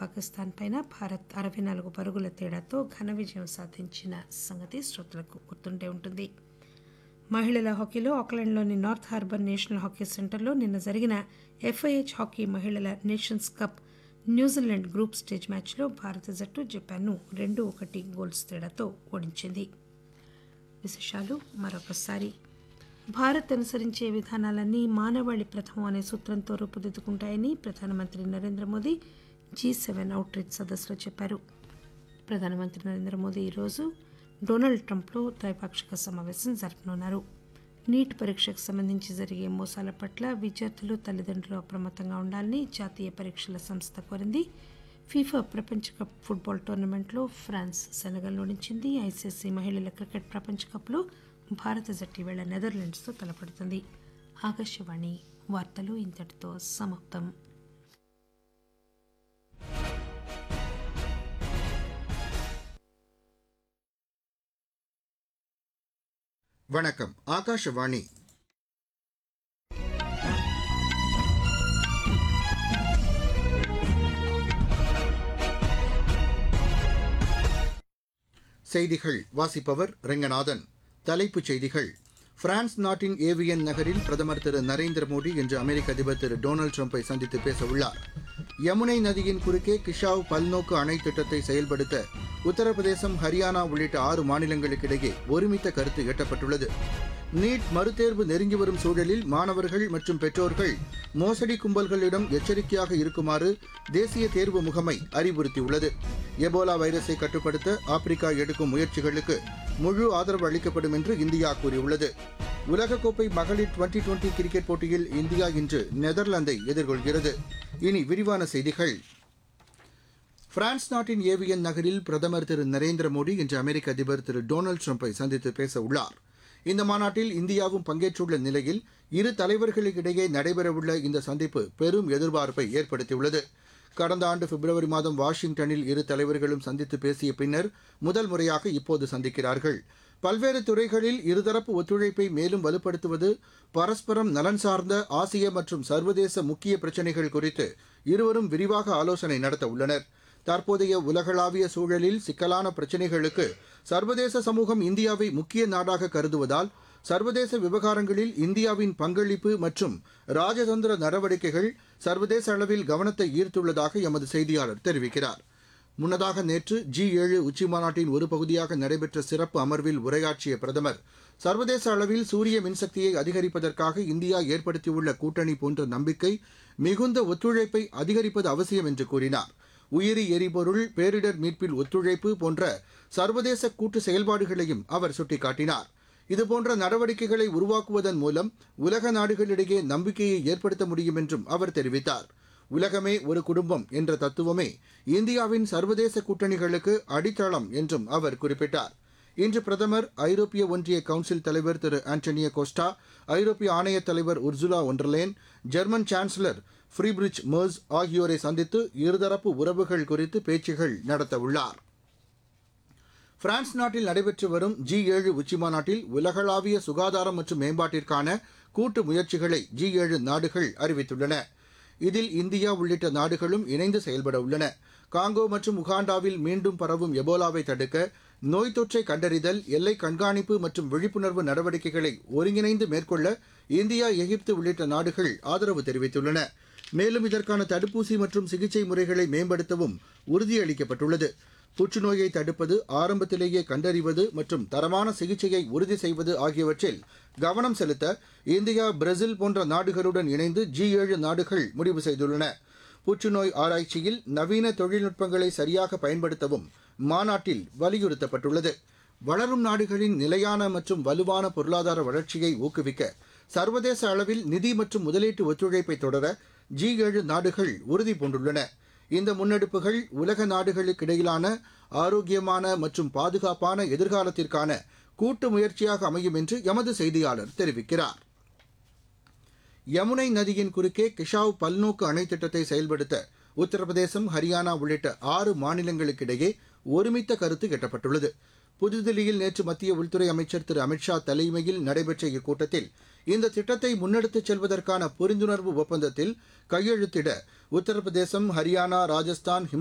పాకిస్తాన్ పైన భారత్ అరవై నాలుగు పరుగుల తేడాతో ఘన విజయం సాధించిన సంగతి శ్రోతలకు గుర్తుండే ఉంటుంది మహిళల హాకీలో ఆక్లాండ్లోని నార్త్ హార్బర్ నేషనల్ హాకీ సెంటర్లో నిన్న జరిగిన ఎఫ్ఐహెచ్ హాకీ మహిళల nations cup New Zealand group stage మ్యాచ్లో భారత జట్టు జపాన్ను రెండు ఒకటి గోల్స్ తేడాతో ఓడించింది విశేషాలు మరొకసారి భారత్ అనుసరించే విధానాలన్నీ మానవాళి ప్రథమం అనే సూత్రంతో రూపుదిద్దుకుంటాయని ప్రధానమంత్రి Narendra Modi G seven outreach సదస్సులో చెప్పారు ప్రధానమంత్రి నరేంద్ర మోదీ ఈరోజు డొనాల్డ్ ట్రంప్లో ద్వైపాక్షిక సమావేశం జరపనున్నారు నీట్ పరీక్షకు సంబంధించి జరిగే మోసాల పట్ల విద్యార్థులు తల్లిదండ్రులు అప్రమత్తంగా ఉండాలని జాతీయ పరీక్షల సంస్థ కోరింది ఫీఫా ప్రపంచ కప్ ఫుట్బాల్ టోర్నమెంట్లో ఫ్రాన్స్ సెనగల్ ఓడించింది ఐసీసీ మహిళల క్రికెట్ ప్రపంచ కప్లో భారత జట్టు వేళ నెదర్లాండ్స్తో తలపడుతుంది ఆకాశవాణి వార్తలు ఇంతటితో సమాప్తం வணக்கம் ஆகாஷவாணி செய்திகள் வாசிப்பவர் ரெங்கநாதன் தலைப்புச் செய்திகள் பிரான்ஸ் நாட்டின் ஏவியன் நகரில் பிரதமர் திரு நரேந்திர மோடி இன்று அமெரிக்க அதிபர் திரு டொனால்டு ட்ரம்ப்பை சந்தித்து பேச உள்ளார் யமுனை நதியின் குறுக்கே கிஷாவ் பல்நோக்கு அணை திட்டத்தை செயல்படுத்த உத்தரப்பிரதேசம் ஹரியானா உள்ளிட்ட ஆறு மாநிலங்களுக்கிடையே ஒருமித்த கருத்து எட்டப்பட்டுள்ளது நீட் மறுதேர்வு நெருங்கி வரும் சூழலில் மாணவர்கள் மற்றும் பெற்றோர்கள் மோசடி கும்பல்களிடம் எச்சரிக்கையாக இருக்குமாறு தேசிய தேர்வு முகமை அறிவுறுத்தியுள்ளது எபோலா வைரஸை கட்டுப்படுத்த ஆப்பிரிக்கா எடுக்கும் முயற்சிகளுக்கு முழு ஆதரவு அளிக்கப்படும் என்று இந்தியா கூறியுள்ளது உலகக்கோப்பை மகளிர் டுவெண்டி டுவெண்டி கிரிக்கெட் போட்டியில் இந்தியா இன்று நெதர்லாந்தை எதிர்கொள்கிறது இனி விரிவான செய்திகள் பிரான்ஸ் நாட்டின் ஏவியன் நகரில் பிரதமர் திரு நரேந்திர மோடி இன்று அமெரிக்க அதிபர் திரு டொனால்டு ட்ரம்ப்பை சந்தித்து பேச உள்ளார் இந்த மாநாட்டில் இந்தியாவும் பங்கேற்றுள்ள நிலையில் இரு தலைவர்களுக்கிடையே நடைபெறவுள்ள இந்த சந்திப்பு பெரும் எதிர்பார்ப்பை ஏற்படுத்தியுள்ளது கடந்த ஆண்டு பிப்ரவரி மாதம் வாஷிங்டனில் இரு தலைவர்களும் சந்தித்து பேசிய பின்னர் முதல் முறையாக இப்போது சந்திக்கிறார்கள் பல்வேறு துறைகளில் இருதரப்பு ஒத்துழைப்பை மேலும் வலுப்படுத்துவது பரஸ்பரம் நலன் சார்ந்த ஆசிய மற்றும் சர்வதேச முக்கிய பிரச்சினைகள் குறித்து இருவரும் விரிவாக ஆலோசனை நடத்த உள்ளனர் தற்போதைய உலகளாவிய சூழலில் சிக்கலான பிரச்சினைகளுக்கு சர்வதேச சமூகம் இந்தியாவை முக்கிய நாடாக கருதுவதால் சர்வதேச விவகாரங்களில் இந்தியாவின் பங்களிப்பு மற்றும் ராஜதந்திர நடவடிக்கைகள் சர்வதேச அளவில் கவனத்தை ஈர்த்துள்ளதாக எமது செய்தியாளர் தெரிவிக்கிறார் முன்னதாக நேற்று ஜி ஏழு உச்சிமாநாட்டின் ஒரு பகுதியாக நடைபெற்ற சிறப்பு அமர்வில் உரையாற்றிய பிரதமர் சர்வதேச அளவில் சூரிய மின்சக்தியை அதிகரிப்பதற்காக இந்தியா ஏற்படுத்தியுள்ள கூட்டணி போன்ற நம்பிக்கை மிகுந்த ஒத்துழைப்பை அதிகரிப்பது அவசியம் என்று கூறினார் உயிரி எரிபொருள் பேரிடர் மீட்பில் ஒத்துழைப்பு போன்ற சர்வதேச கூட்டு செயல்பாடுகளையும் அவர் சுட்டிக்காட்டினார் இதுபோன்ற நடவடிக்கைகளை உருவாக்குவதன் மூலம் உலக நாடுகளிடையே நம்பிக்கையை ஏற்படுத்த முடியும் என்றும் அவர் தெரிவித்தார் உலகமே ஒரு குடும்பம் என்ற தத்துவமே இந்தியாவின் சர்வதேச கூட்டணிகளுக்கு அடித்தளம் என்றும் அவர் குறிப்பிட்டார் இன்று பிரதமர் ஐரோப்பிய ஒன்றிய கவுன்சில் தலைவர் திரு ஆண்டனியோ கோஸ்டா ஐரோப்பிய ஆணைய தலைவர் Ursula von der Leyen German chancellor Friedrich Merz ஆகியோரை சந்தித்து இருதரப்பு உறவுகள் குறித்து பேச்சுகள் நடத்தவுள்ளார் பிரான்ஸ் நாட்டில் நடைபெற்று வரும் ஜி ஏழு உச்சிமாநாட்டில் உலகளாவிய சுகாதாரம் மற்றும் மேம்பாட்டிற்கான கூட்டு முயற்சிகளை ஜி ஏழு நாடுகள் அறிவித்துள்ளன இதில் இந்தியா உள்ளிட்ட நாடுகளும் இணைந்து செயல்பட உள்ளன காங்கோ மற்றும் உகாண்டாவில் மீண்டும் பரவும் எபோலாவை தடுக்க நோய் தொற்றை கண்டறிதல் எல்லை கண்காணிப்பு மற்றும் விழிப்புணர்வு நடவடிக்கைகளை ஒருங்கிணைந்து மேற்கொள்ள இந்தியா எகிப்து உள்ளிட்ட நாடுகள் ஆதரவு தெரிவித்துள்ளன மேலும் இதற்கான தடுப்பூசி மற்றும் சிகிச்சை முறைகளை மேம்படுத்தவும் உறுதியளிக்கப்பட்டுள்ளது புற்றுநோயை தடுப்பது ஆரம்பத்திலேயே கண்டறிவது மற்றும் தரமான சிகிச்சையை உறுதி செய்வது ஆகியவற்றில் கவனம் செலுத்த இந்தியா பிரேசில் போன்ற நாடுகளுடன் இணைந்து ஜி ஏழு நாடுகள் முடிவு செய்துள்ளன புற்றுநோய் ஆராய்ச்சியில் நவீன தொழில்நுட்பங்களை சரியாக பயன்படுத்தவும் மாநாட்டில் வலியுறுத்தப்பட்டுள்ளது வளரும் நாடுகளின் நிலையான மற்றும் வலுவான பொருளாதார வளர்ச்சியை ஊக்குவிக்க சர்வதேச அளவில் நிதி மற்றும் முதலீட்டு ஒத்துழைப்பை தொடர ஜி ஏழு நாடுகள் உறுதி பூண்டுள்ளன இந்த முன்னெடுப்புகள் உலக நாடுகளுக்கிடையிலான ஆரோக்கியமான மற்றும் பாதுகாப்பான எதிர்காலத்திற்கான கூட்டு முயற்சியாக அமையும் என்று எமது செய்தியாளர் தெரிவிக்கிறார் யமுனை நதியின் குறுக்கே கிஷாவ் பல்நோக்கு அணை திட்டத்தை செயல்படுத்த உத்தரப்பிரதேசம் ஹரியானா உள்ளிட்ட ஆறு மாநிலங்களுக்கிடையே ஒருமித்த கருத்து எட்டப்பட்டுள்ளது புதுதில்லியில் நேற்று மத்திய உள்துறை அமைச்சர் திரு அமித்ஷா தலைமையில் நடைபெற்ற இக்கூட்டத்தில் இந்த திட்டத்தை முன்னெடுத்துச் செல்வதற்கான புரிந்துணர்வு ஒப்பந்தத்தில் கையெழுத்திட உத்தரப்பிரதேசம் ஹரியானா ராஜஸ்தான்